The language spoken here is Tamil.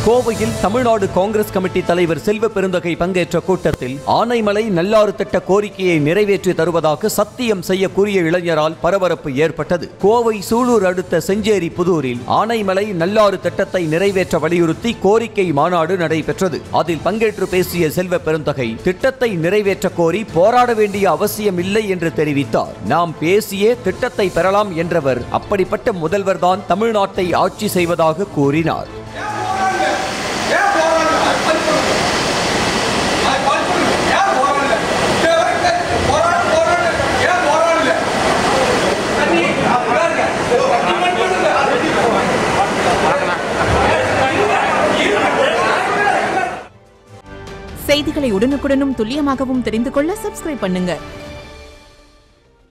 கோவையில் தமிழ்நாடு காங்கிரஸ் கமிட்டி தலைவர் செல்வ பெருந்தகை பங்கேற்ற கூட்டத்தில் ஆனைமலை நல்லாறு திட்ட கோரிக்கையை நிறைவேற்றி தருவதாக சத்தியம் செய்ய கூறிய இளைஞரால் பரபரப்பு ஏற்பட்டது கோவை சூலூர் அடுத்த செஞ்சேரி புதூரில் ஆனைமலை நல்லாறு திட்டத்தை நிறைவேற்ற வலியுறுத்தி கோரிக்கை மாநாடு நடைபெற்றது அதில் பங்கேற்று பேசிய செல்வ பெருந்தகை திட்டத்தை நிறைவேற்ற கோரி போராட வேண்டிய அவசியம் இல்லை என்று தெரிவித்தார் நாம் பேசியே திட்டத்தை பெறலாம் என்றவர் அப்படிப்பட்ட முதல்வர்தான் தமிழ்நாட்டை ஆட்சி செய்வதாக கூறினார் ஏன் போராடல? அது பதில் சொல்லுங்க. அது பதில் சொல்லுங்க. ஏன் போராடல? இது வரைக்கும் போராட போராடல. ஏன் போராடல? தண்ணி, பாருங்க. தண்ணி மட்டும் இல்ல. செய்திகளை உடனுக்குடனும் துல்லியமாகவும் தெரிந்து கொள்ள சப்ஸ்கிரைப் பண்ணுங்க